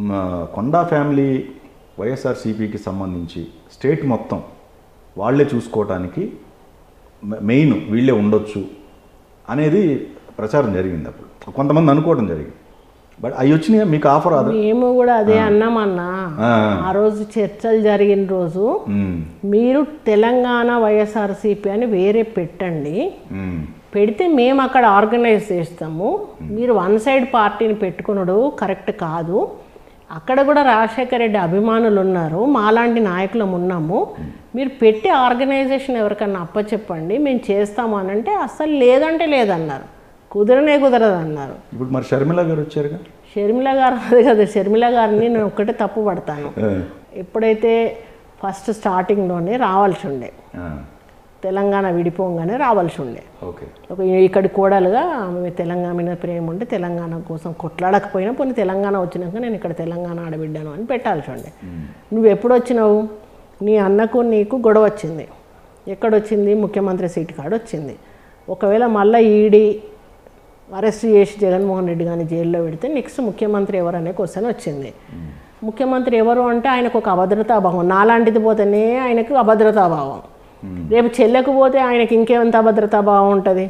మ, కొండా ఫ్యామిలీ వైఎస్ఆర్సీపీకి సంబంధించి స్టేట్ మొత్తం వాళ్ళే చూసుకోవటానికి మ- మెయిన్ వీళ్ళే ఉండొచ్చు అనేది ప్రచారం జరిగింది అప్పుడు కొంతమంది అనుకోవడం జరిగింది బట్ అవి వచ్చినాయి మీకు ఆఫర్ అది మేము కూడా అదే అన్నామన్నా ఆ రోజు చర్చలు జరిగిన రోజు మీరు తెలంగాణ వైఎస్ఆర్సీపీ అని వేరే పెట్టండి పెడితే మేము అక్కడ ఆర్గనైజ్ చేస్తాము మీరు వన్ సైడ్ పార్టీని పెట్టుకున్నాడు కరెక్ట్ కాదు అక్కడ కూడా రాజశేఖర రెడ్డి అభిమానులు ఉన్నారు మాలాంటి నాయకులం ఉన్నాము మీరు పెట్టి ఆర్గనైజేషన్ ఎవరికన్నా అప్పచెప్పండి మేము చేస్తాము అని అంటే అస్సలు లేదంటే లేదన్నారు కుదరనే కుదరదు అన్నారు ఇప్పుడు మరి షర్మిల గారు వచ్చారుగా షర్మిల గారు అదే కదా షర్మిల గారిని నేను ఒక్కటే తప్పు పడతాను ఆ, ఎప్పుడైతే ఫస్ట్ స్టార్టింగ్లోనే రావాల్సి ఉండే ఆ, తెలంగాణ విడిపోగానే రావాల్సి ఉండే ఓకే ఒక ఇక్కడి కోడలుగా ఆమె తెలంగాణ మీద ప్రేమ ఉంటే తెలంగాణ కోసం కొట్లాడకపోయినా పోనీ తెలంగాణ వచ్చినాక నేను ఇక్కడ తెలంగాణ ఆడబిడ్డాను అని పెట్టాల్సి ఉండే నువ్వు ఎప్పుడు వచ్చినావు నీ అన్నకు నీకు గొడవ వచ్చింది ఎక్కడొచ్చింది ముఖ్యమంత్రి సీట్ కాడ వచ్చింది ఒకవేళ మళ్ళీ ఈడీ అరెస్ట్ చేసి జగన్మోహన్ రెడ్డి గారిని జైల్లో పెడితే నెక్స్ట్ ముఖ్యమంత్రి ఎవరు అనే క్వశ్చన్ వచ్చింది ముఖ్యమంత్రి ఎవరు అంటే ఆయనకు ఒక అభద్రతా భావం నాలాంటిది పోతేనే ఆయనకు అభద్రతా భావం రేపు చెల్లెకు పోతే ఆయనకి ఇంకేమంత అభద్రతా భావం ఉంటుంది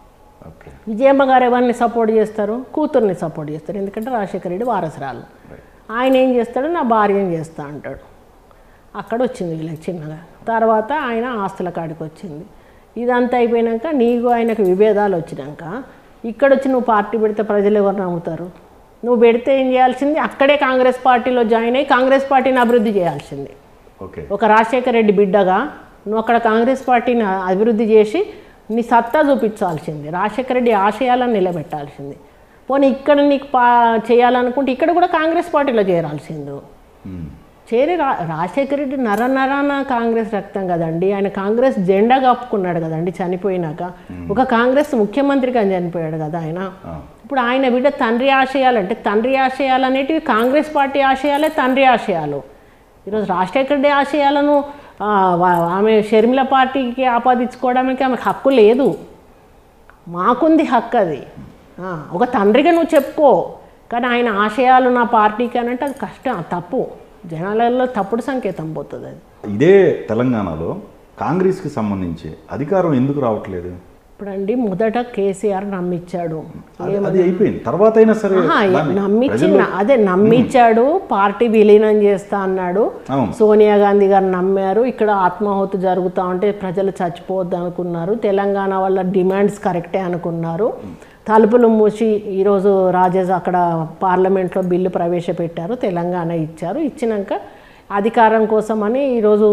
ఓకే విజయమ్మ గారు ఎవరిని సపోర్ట్ చేస్తారు కూతుర్ని సపోర్ట్ చేస్తారు ఎందుకంటే రాజశేఖర రెడ్డి వారసురాలు ఆయన ఏం చేస్తాడు నా భార్యని చేస్తా అంటాడు అక్కడ వచ్చింది వీళ్ళకి చిన్నగా తర్వాత ఆయన ఆస్తుల కాడికి వచ్చింది ఇదంతా అయిపోయినాక నీకు ఆయనకు విభేదాలు వచ్చినాక ఇక్కడ వచ్చి నువ్వు పార్టీ పెడితే ప్రజలు ఎవరు నమ్ముతారు నువ్వు పెడితే ఏం చేయాల్సింది అక్కడే కాంగ్రెస్ పార్టీలో జాయిన్ అయ్యి కాంగ్రెస్ పార్టీని అభివృద్ధి చేయాల్సింది ఓకే ఒక రాజశేఖర రెడ్డి బిడ్డగా నువ్వు అక్కడ కాంగ్రెస్ పార్టీని అభివృద్ధి చేసి నీ సత్తా చూపించాల్సింది రాజశేఖర రెడ్డి ఆశయాలను నిలబెట్టాల్సింది పోనీ ఇక్కడ నీకు పా చేయాలనుకుంటే ఇక్కడ కూడా కాంగ్రెస్ పార్టీలో చేరాల్సింది మ్మ్. చేరి రా రాజశేఖర రెడ్డి నర నరాన కాంగ్రెస్ రక్తం కదండి ఆయన కాంగ్రెస్ జెండా కప్పుకున్నాడు కదండి చనిపోయినాక ఒక కాంగ్రెస్ ముఖ్యమంత్రిగా చనిపోయాడు కదా ఆయన ఆ, ఇప్పుడు ఆయన బిడ్డ తండ్రి ఆశయాలు అంటే తండ్రి ఆశయాలు అనేటివి కాంగ్రెస్ పార్టీ ఆశయాలే తండ్రి ఆశయాలు ఈరోజు రాజశేఖర రెడ్డి ఆశయాలను ఆ, వా- ఆమె షర్మిల పార్టీకి ఆపాదించుకోవడానికి ఆమెకు హక్కు లేదు మాకుంది హక్కు అది ఆ, ఒక తండ్రిగా నువ్వు చెప్పుకో కానీ ఆయన ఆశయాలు నా పార్టీకి అని అంటే అది కష్టం తప్పు జనాలలో తప్పుడు సంకేతం పోతుంది అది ఇదే తెలంగాణలో కాంగ్రెస్కి సంబంధించి అధికారం ఎందుకు రావట్లేదు ఇప్పుడండి మొదట కేసీఆర్ నమ్మిచ్చాడు అది అది అయిపోయింది తర్వాత అయినా సరే ఆహా, దాన్ని నమ్మించిన అదే నమ్మించాడు పార్టీ విలీనం చేస్తా అన్నాడు అవును సోనియా గాంధీ గారు నమ్మారు ఇక్కడ ఆత్మాహుతి జరుగుతూ ఉంటే ప్రజలు చచ్చిపోవద్దు అనుకున్నారు తెలంగాణ వల్ల డిమాండ్స్ కరెక్టే అనుకున్నారు తలుపులు మూసి ఈరోజు రాజేష్ అక్కడ పార్లమెంట్లో బిల్లు ప్రవేశపెట్టారు తెలంగాణ ఇచ్చారు ఇచ్చినాక అధికారం కోసమని ఈరోజు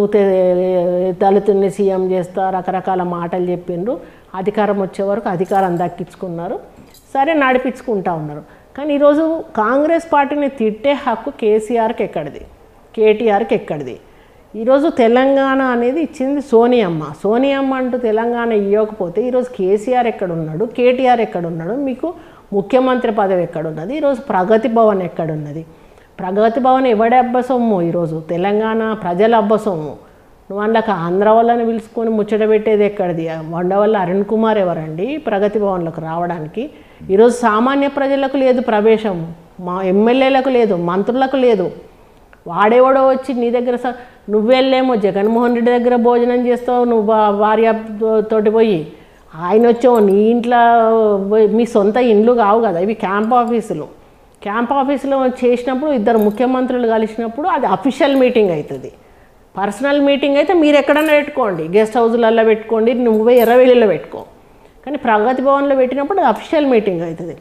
తె- దళితుల్ని సీఎం చేస్తా రకరకాల మాటలు చెప్పిండ్రు అధికారం వచ్చే వరకు అధికారం దక్కించుకున్నారు సరే నడిపించుకుంటా ఉన్నారు కానీ ఈరోజు కాంగ్రెస్ పార్టీని తిట్టే హక్కు కేసీఆర్కి ఎక్కడిది కేటీఆర్కి ఎక్కడిది ఈరోజు తెలంగాణ అనేది ఇచ్చింది సోనియమ్మ సోనియమ్మ అంటూ తెలంగాణ ఇవ్వకపోతే ఈరోజు కేసీఆర్ ఎక్కడున్నాడు కేటీఆర్ ఎక్కడున్నాడు మీకు ముఖ్యమంత్రి పదవి ఎక్కడున్నది ఈరోజు ప్రగతి భవన్ ఎక్కడున్నది ప్రగతి భవన్ ఎవడి అబ్బ సొమ్ము ఈరోజు తెలంగాణ ప్రజల అబ్బ సొమ్ము నువ్వు అందులోకి ఆంధ్ర వాళ్ళని పిలుచుకొని ముచ్చట పెట్టేది ఎక్కడిది వండవల్ల అరుణ్ కుమార్ ఎవరండి ప్రగతి భవన్లకు రావడానికి ఈరోజు సామాన్య ప్రజలకు లేదు ప్రవేశం మా ఎమ్మెల్యేలకు లేదు మంత్రులకు లేదు వాడేవాడో వచ్చి నీ దగ్గర స- నువ్వెళ్ళేమో జగన్మోహన్ రెడ్డి దగ్గర భోజనం చేస్తావు నువ్వు భా- భార్య తో- తోటి పోయి ఆయన వచ్చావు నీ ఇంట్లో పోయి- మీ సొంత ఇండ్లు కావు కదా ఇవి క్యాంప్ ఆఫీసులు క్యాంప్ ఆఫీసులో చేసినప్పుడు ఇద్దరు ముఖ్యమంత్రులు కలిసినప్పుడు అది అఫీషియల్ మీటింగ్ అవుతుంది పర్సనల్ మీటింగ్ అయితే మీరు ఎక్కడైనా పెట్టుకోండి గెస్ట్ హౌస్లలో పెట్టుకోండి నువ్వే ఎర్రవెల్లిలో పెట్టుకో కానీ ప్రగతి భవన్లో పెట్టినప్పుడు అది అఫీషియల్ మీటింగ్ అవుతుంది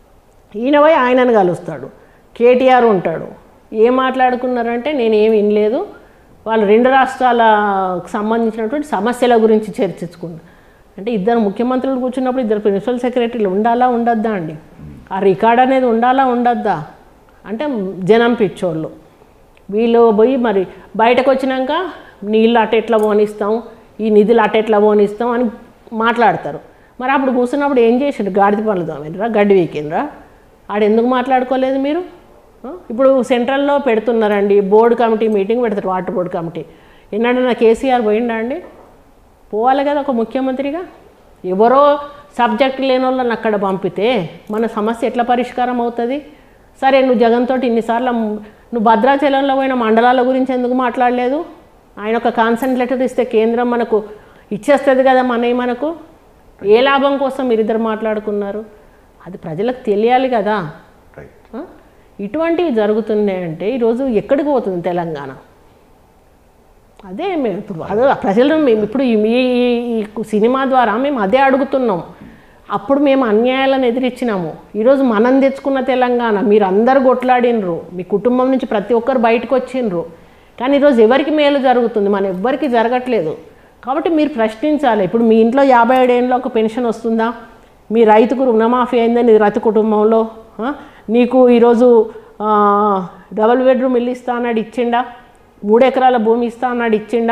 ఈయన పోయి ఆయనను కలుస్తాడు కేటీఆర్ ఉంటాడు ఏం మాట్లాడుకున్నారంటే నేను ఏమి వినలేదు వాళ్ళు రెండు రాష్ట్రాలకు సంబంధించినటువంటి సమస్యల గురించి చర్చించుకున్నారు అంటే ఇద్దరు ముఖ్యమంత్రులు కూర్చున్నప్పుడు ఇద్దరు ప్రిన్సిపల్ సెక్రటరీలు ఉండాలా ఉండొద్దా అండి ఆ రికార్డ్ అనేది ఉండాలా ఉండొద్దా అంటే జనం పిచ్చోళ్ళు వీళ్ళు పోయి మరి బయటకు వచ్చినాక నీళ్ళు అట ఎట్లా పోనిస్తాం ఈ నిధులు అట ఎట్లా పోనిస్తాం అని మాట్లాడతారు మరి అప్పుడు కూర్చున్నప్పుడు ఏం చేసిండ్రు గాడిద పనులు తోమినరా గడ్డి వీకినరా ఆడ ఎందుకు మాట్లాడుకోలేదు మీరు ఆ? ఇప్పుడు సెంట్రల్లో పెడుతున్నారండి బోర్డు కమిటీ మీటింగ్ పెడతారు వాటర్ బోర్డు కమిటీ ఎన్నడన్నా కేసీఆర్ పోయిండా అండి పోవాలి కదా ఒక ముఖ్యమంత్రిగా ఎవరో సబ్జెక్ట్ లేని వాళ్ళని అక్కడ పంపితే మన సమస్య ఎట్లా పరిష్కారం అవుతుంది సరే నువ్వు జగన్ తోటి ఇన్నిసార్లు నువ్వు భద్రాచలంలో పోయిన మండలాల గురించి ఎందుకు మాట్లాడలేదు ఆయన ఒక కాన్సెంట్ లెటర్ ఇస్తే కేంద్రం మనకు ఇచ్చేస్తుంది కదా మనవి మనకు ఏ లాభం కోసం మీరిద్దరు మాట్లాడుకున్నారు అది ప్రజలకు తెలియాలి కదా రైట్ ఆ? ఇటువంటివి జరుగుతున్నాయంటే ఈరోజు ఎక్కడికి పోతుంది తెలంగాణ అదే మేము ఇప్పుడు అదే ప్రజలు మేము ఇప్పుడు ఈ ఈ- ఈ- ఈ సినిమా ద్వారా మేము అదే అడుగుతున్నాం అప్పుడు మేము అన్యాయాలను ఎదిరించినాము ఈరోజు మనం తెచ్చుకున్న తెలంగాణ మీరు అందరు కొట్లాడినరు మీ కుటుంబం నుంచి ప్రతి ఒక్కరు బయటకు వచ్చిండ్రు కానీ ఈరోజు ఎవరికి మేలు జరుగుతుంది మన ఎవ్వరికి జరగట్లేదు కాబట్టి మీరు ప్రశ్నించాలి ఇప్పుడు మీ ఇంట్లో యాభై ఏడేళ్ళలో ఒక పెన్షన్ వస్తుందా మీ రైతుకు రుణమాఫీ అయిందని రైతు కుటుంబంలో ఆ? నీకు ఈరోజు ఆ, డబుల్ బెడ్రూమ్ ఇల్లు ఇస్తా అన్నాడు ఇచ్చిండా మూడు ఎకరాల భూమి ఇస్తా అన్నాడు ఇచ్చిండా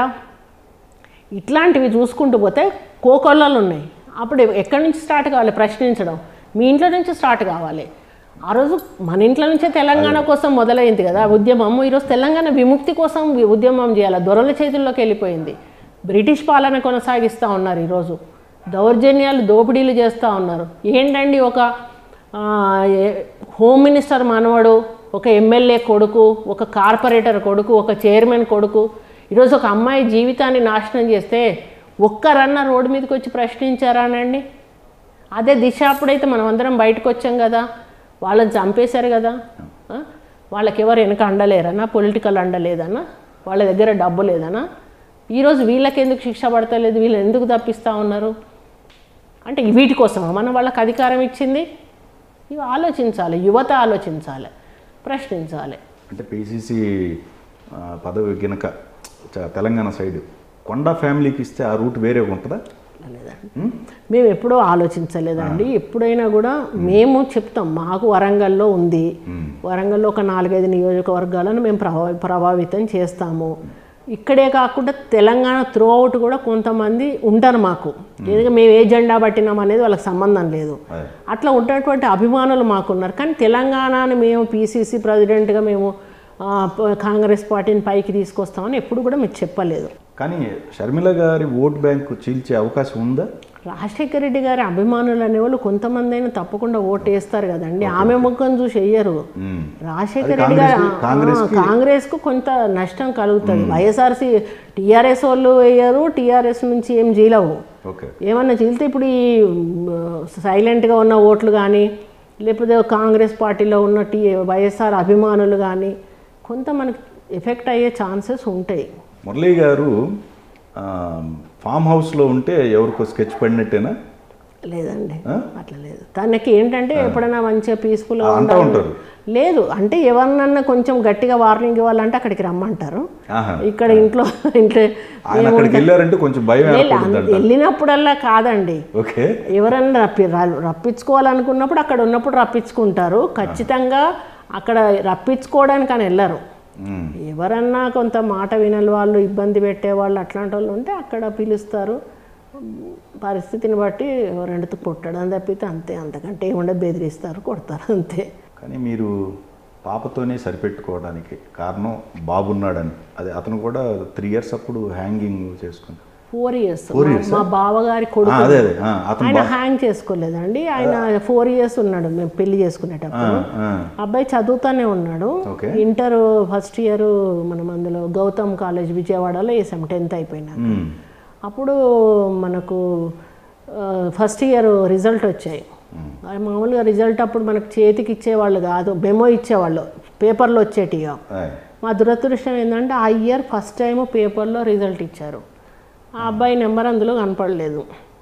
ఇట్లాంటివి చూసుకుంటూ పోతే కోకొల్లలు ఉన్నాయి అప్పుడు ఎక్కడి నుంచి స్టార్ట్ కావాలి ప్రశ్నించడం మీ ఇంట్లో నుంచి స్టార్ట్ కావాలి ఆ రోజు మన ఇంట్లో నుంచే తెలంగాణ కోసం మొదలైంది కదా ఉద్యమం ఈరోజు తెలంగాణ విముక్తి కోసం వి- ఉద్యమం చేయాలి దొరల చేతుల్లోకి వెళ్ళిపోయింది బ్రిటిష్ పాలన కొనసాగిస్తూ ఉన్నారు ఈరోజు దౌర్జన్యాలు దోపిడీలు చేస్తూ ఉన్నారు ఏంటండి ఒక ఆ, ఏ- హోమ్ మినిస్టర్ మనవడు ఒక ఎమ్మెల్యే కొడుకు ఒక కార్పొరేటర్ కొడుకు ఒక చైర్మన్ కొడుకు ఈరోజు ఒక అమ్మాయి జీవితాన్ని నాశనం చేస్తే ఒక్కరన్న రోడ్డు మీదకి వచ్చి ప్రశ్నించారానండి అదే దిశ అప్పుడైతే మనం అందరం బయటకు వచ్చాం కదా వాళ్ళని చంపేశారు కదా ఆ? వాళ్ళకి ఎవరు వెనక అండలేరన్నా పొలిటికల్ అండలేదన్నా వాళ్ళ దగ్గర డబ్బు లేదన్నా ఈరోజు వీళ్ళకి ఎందుకు శిక్ష పడతలేదు వీళ్ళు ఎందుకు తప్పిస్తూ ఉన్నారు అంటే వీటి కోసమా మనం వాళ్ళకి అధికారం ఇచ్చింది ఇవి ఆలోచించాలి యువత ఆలోచించాలి ప్రశ్నించాలి అంటే పిసిసి పదవి గినక చ- తెలంగాణ సైడ్ కొండ ఫ్యామిలీకి ఇస్తే ఆ రూట్ వేరే ఉంటుందా లేదండి మేము ఎప్పుడూ ఆలోచించలేదండి ఎప్పుడైనా కూడా మేము చెప్తాం మాకు వరంగల్లో ఉంది వరంగల్లో ఒక నాలుగైదు నియోజకవర్గాలను మేము ప్రభావి ప్రభావితం చేస్తాము ఇక్కడే కాకుండా తెలంగాణ త్రూ అవుట్ కూడా కొంతమంది ఉంటారు మాకు ఎందుకంటే మేము ఏ జెండా పట్టినాం అనేది వాళ్ళకి సంబంధం లేదు అదే. అట్లా ఉన్నటువంటి అభిమానులు మాకున్నారు కానీ తెలంగాణని మేము పీసీసీ ప్రెసిడెంట్గా మేము ఆ, ప- కాంగ్రెస్ పార్టీని పైకి తీసుకొస్తామని ఎప్పుడు కూడా మీకు చెప్పలేదు కానీ షర్మిల గారి ఓట్ బ్యాంకు చీల్చే అవకాశం ఉందా రాజశేఖర రెడ్డి గారి అభిమానులు అనేవాళ్ళు కొంతమంది అయినా తప్పకుండా ఓటు వేస్తారు కదండి ఆమె ముఖం చూసి వేయరు మ్మ్. రాజశేఖర అది రెడ్డి గారు కాంగ్రెస్- ఆ, కాంగ్రెస్కు కొంత నష్టం కలుగుతుంది వైఎస్ఆర్సీ టీఆర్ఎస్ వాళ్ళు వేయరు టీఆర్ఎస్ నుంచి ఏం జీలవు ఓకే ఏమన్నా చీలితే ఇప్పుడు ఈ సైలెంట్గా ఉన్న ఓట్లు కానీ లేకపోతే కాంగ్రెస్ పార్టీలో ఉన్న టీ వైఎస్ఆర్ అభిమానులు కానీ కొంత మనకి ఎఫెక్ట్ అయ్యే ఛాన్సెస్ ఉంటాయి మురళీ గారు ఆ, ఫామ్ హౌస్లో ఉంటే ఎవరికో స్కెచ్ పడినట్టేనా లేదండి ఆ? అట్లా లేదు తనకి ఏంటంటే ఎప్పుడైనా మంచిగా పీస్ఫుల్గా అంటూ ఉంటారు లేదు అంటే ఎవరినన్నా కొంచెం గట్టిగా వార్నింగ్ ఇవ్వాలంటే అక్కడికి రమ్మంటారు ఆహా ఇక్కడ ఇంట్లో ఇంట్లో ఆయన అక్కడికి వెళ్ళారంటే కొంచెం భయం లేదు, ఏర్పడుతుందంట వెళ్ళినప్పుడల్లా కాదండి ఓకే ఎవరన్నా రప్పి ర- రప్పించుకోవాలనుకున్నప్పుడు అక్కడ ఉన్నప్పుడు రప్పించుకుంటారు ఖచ్చితంగా అక్కడ రప్పించుకోవడానికి అని వెళ్ళరు మ్మ్. ఎవరన్నా కొంత మాట వినని వాళ్ళు ఇబ్బంది పెట్టే వాళ్ళు అట్లాంటి వాళ్ళు ఉంటే అక్కడ పిలుస్తారు పరిస్థితిని బట్టి రెండుతో పుట్టడం తప్పితే అంతే అంతకంటే ఏముండే బెదిరిస్తారు కొడతారు అంతే కానీ మీరు పాపతోనే సరిపెట్టుకోవడానికి కారణం బాబున్నాడని అది అతను కూడా త్రీ ఇయర్స్ అప్పుడు హ్యాంగింగ్ చేసుకుని ఫోర్ ఇయర్స్ Four years మా బావగారి ఆ, కొడుకు అదే అదే ఆ, అతను ఆయన హ్యాంగ్ చేసుకోలేదండి ఆయన ఫోర్ ఇయర్స్ ఉన్నాడు మేము పెళ్లి చేసుకునేటప్పుడు ఆ, అబ్బాయి చదువుతానే ఉన్నాడు ఓకే ఇంటర్ ఫస్ట్ ఇయర్ మనం అందులో గౌతమ్ కాలేజ్ విజయవాడలో వేసాం టెన్త్ అయిపోయినాక మ్మ్. అప్పుడు మనకు ఫస్ట్ ఇయర్ రిజల్ట్ వచ్చాయి అది మామూలుగా రిజల్ట్ అప్పుడు మనకు చేతికి ఇచ్చేవాళ్ళు కాదు మెమో ఇచ్చేవాళ్ళు పేపర్లో వచ్చేటిగా ఆయ్. మా దురదృష్టం ఏంటంటే ఆ ఇయర్ ఫస్ట్ టైం పేపర్లో రిజల్ట్ ఇచ్చారు ఆ అబ్బాయి నెంబర్ అందులో కనపడలేదు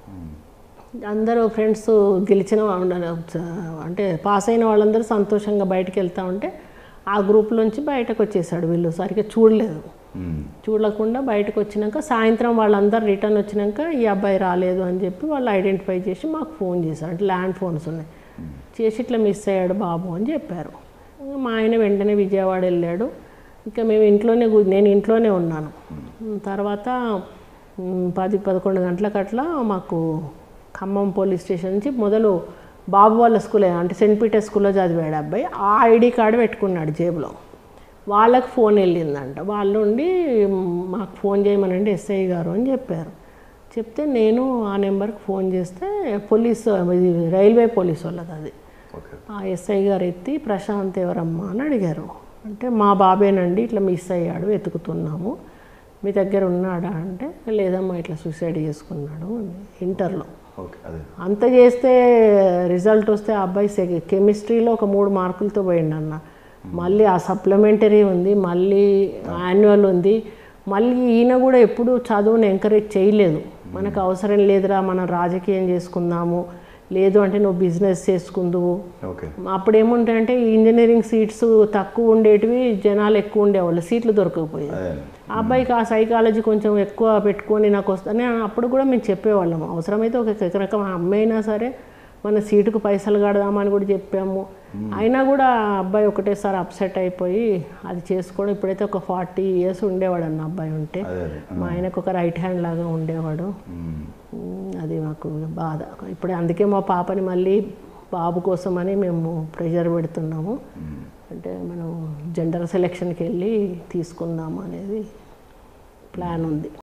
అందరూ ఫ్రెండ్స్ గెలిచిన వాళ్ళ- అంటే పాస్ అయిన వాళ్ళందరూ సంతోషంగా బయటకు వెళ్తా ఉంటే ఆ గ్రూప్లోంచి బయటకు వచ్చేసాడు వీళ్ళు సరిగ్గా చూడలేదు మ్మ్. చూడకుండా బయటకు వచ్చినాక సాయంత్రం వాళ్ళందరూ రిటర్న్ వచ్చినాక ఈ అబ్బాయి రాలేదు అని చెప్పి వాళ్ళు ఐడెంటిఫై చేసి మాకు ఫోన్ చేశారు అంటే ల్యాండ్ ఫోన్స్ ఉన్నాయి చేసి ఇట్లా మిస్ అయ్యాడు బాబు అని చెప్పారు ఇంకా మా ఆయన వెంటనే విజయవాడ వెళ్ళాడు ఇంకా మేము ఇంట్లోనే కూ- నేను ఇంట్లోనే ఉన్నాను తర్వాత మ్, పది పదకొండు గంటలకు అట్లా మాకు ఖమ్మం పోలీస్ స్టేషన్ నుంచి మొదలు బాబు వాళ్ళ స్కూలే అంటే సెంట్ పీటర్ స్కూల్లో చదివాడు అబ్బాయి ఆ ఐడి కార్డు పెట్టుకున్నాడు జేబులో వాళ్ళకి ఫోన్ వెళ్ళిందంట వాళ్ళు ఉండి "మ్, మాకు ఫోన్ చేయమనండి ఎస్ఐ గారు అని చెప్పారు చెప్తే నేను ఆ నెంబర్కి ఫోన్ చేస్తే పోలీస్ ఇది రైల్వే పోలీస్ వాళ్ళది అది ఓకే ఆ ఎస్ఐ గారు ఎత్తి ప్రశాంత్ ఎవరమ్మా అని అడిగారు అంటే మా బాబేనండి ఇట్లా మిస్ అయ్యాడు వెతుకుతున్నాము మీ దగ్గర ఉన్నాడా అంటే లేదమ్మా ఇట్లా సూసైడ్ చేసుకున్నాడు అని ఇంటర్లో ఓకే అదే అంత చేస్తే రిజల్ట్ వస్తే ఆ అబ్బాయి సెక- కెమిస్ట్రీలో ఒక మూడు మార్కులతో పోయిండు అన్న మళ్ళీ ఆ సప్లిమెంటరీ ఉంది మళ్ళీ యాన్యువల్ ఉంది మళ్ళీ ఈయన కూడా ఎప్పుడు చదువుని ఎంకరేజ్ చేయలేదు మనకు అవసరం లేదురా మనం రాజకీయం చేసుకుందాము లేదు అంటే నువ్వు బిజినెస్ చేసుకుందువు ఓకే అప్పుడు ఏముంటాయంటే ఇంజనీరింగ్ సీట్స్ తక్కువ ఉండేటివి జనాలు ఎక్కువ ఉండేవాళ్ళు సీట్లు దొరకకపోయాయి అదే ఆ అబ్బాయికి ఆ సైకాలజీ కొంచెం ఎక్కువ పెట్టుకొని నాకు వస్తానే అప్పుడు కూడా మేము చెప్పేవాళ్ళం అవసరమైతే ఒక రకం అమ్మైనా సరే మన సీటుకు పైసలు కడదామని కూడా చెప్పాము అయినా కూడా ఆ అబ్బాయి ఒకటేసారి అప్సెట్ అయిపోయి అది చేసుకోవడం ఇప్పుడైతే ఒక ఫార్టీ ఇయర్స్ ఉండేవాడు అన్న అబ్బాయి ఉంటే అదే అదే మా ఆయనకు ఒక రైట్ హ్యాండ్ లాగా ఉండేవాడు మ్మ్. ఉమ్, అది మాకు బాధ ఇప్పుడు అందుకే మా పాపని మళ్ళీ బాబు కోసమని మేము ప్రెషర్ పెడుతున్నాము అంటే మనం జెండర్ సెలెక్షన్కి వెళ్ళి తీసుకుందాము అనేది ప్లాన్ ఉంది